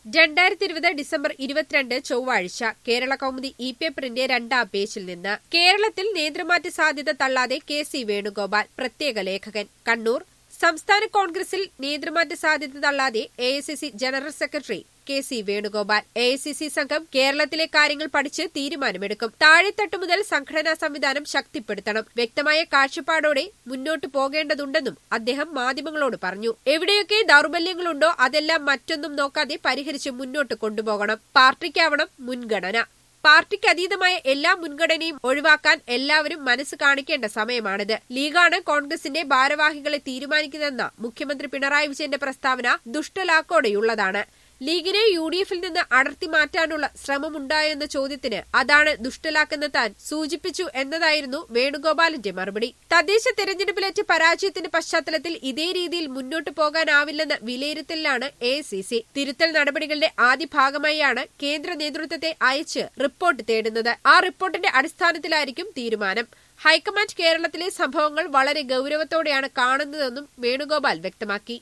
രണ്ടായിരത്തി ഇരുപത് ഡിസംബർ ഇരുപത്തിരണ്ട് ചൊവ്വാഴ്ച കേരള കൗമുദി ഇ പേപ്പറിന്റെ രണ്ടാം പേജിൽ നിന്ന് കേരളത്തിൽ നേതൃമാറ്റ സാധ്യത തള്ളാതെ കെ സി വേണുഗോപാൽ പ്രത്യേക ലേഖകൻ കണ്ണൂർ സംസ്ഥാന കോൺഗ്രസിൽ നേതൃമാറ്റ സാധ്യത തള്ളാതെ A general secretary K C Venugopal A സംഘം കേരളത്തിലെ കാര്യങ്ങൾ പഠിച്ച് തീരുമാനമെടുക്കും താഴെത്തട്ടു മുതൽ സംഘടനാ സംവിധാനം ശക്തിപ്പെടുത്തണം വ്യക്തമായ കാഴ്ചപ്പാടോടെ മുന്നോട്ടു പോകേണ്ടതുണ്ടെന്നും അദ്ദേഹം മാധ്യമങ്ങളോട് പറഞ്ഞു എവിടെയൊക്കെ ദൌർബല്യങ്ങളുണ്ടോ അതെല്ലാം മറ്റൊന്നും നോക്കാതെ പരിഹരിച്ച് മുന്നോട്ട് കൊണ്ടുപോകണം പാർട്ടിക്കാവണം മുൻഗണന പാർട്ടിക്ക് അതീതമായ എല്ലാ മുൻഗണനയും ഒഴിവാക്കാൻ എല്ലാവരും മനസ്സ് കാണിക്കേണ്ട സമയമാണിത് ലീഗാണ് കോൺഗ്രസിന്റെ ഭാരവാഹികളെ തീരുമാനിക്കുന്നതെന്ന മുഖ്യമന്ത്രി പിണറായി വിജയന്റെ പ്രസ്താവന ദുഷ്ടലാക്കോടെയുള്ളതാണ് ലീഗിനെ യു ഡി എഫിൽ നിന്ന് അടർത്തി മാറ്റാനുള്ള ശ്രമമുണ്ടായെന്ന ചോദ്യത്തിന് അതാണ് ദുഷ്ടലാക്കെന്ന് താൻ സൂചിപ്പിച്ചു എന്നതായിരുന്നു വേണുഗോപാലിന്റെ മറുപടി തദ്ദേശ തെരഞ്ഞെടുപ്പിലേറ്റ പരാജയത്തിന്റെ പശ്ചാത്തലത്തിൽ ഇതേ രീതിയിൽ മുന്നോട്ടു പോകാനാവില്ലെന്ന വിലയിരുത്തലിലാണ് എ തിരുത്തൽ നടപടികളുടെ ആദ്യ ഭാഗമായാണ് കേന്ദ്ര നേതൃത്വത്തെ അയച്ച് റിപ്പോർട്ട് തേടുന്നത് ആ റിപ്പോർട്ടിന്റെ അടിസ്ഥാനത്തിലായിരിക്കും തീരുമാനം ഹൈക്കമാൻഡ് കേരളത്തിലെ സംഭവങ്ങൾ വളരെ ഗൌരവത്തോടെയാണ് കാണുന്നതെന്നും വേണുഗോപാൽ വ്യക്തമാക്കി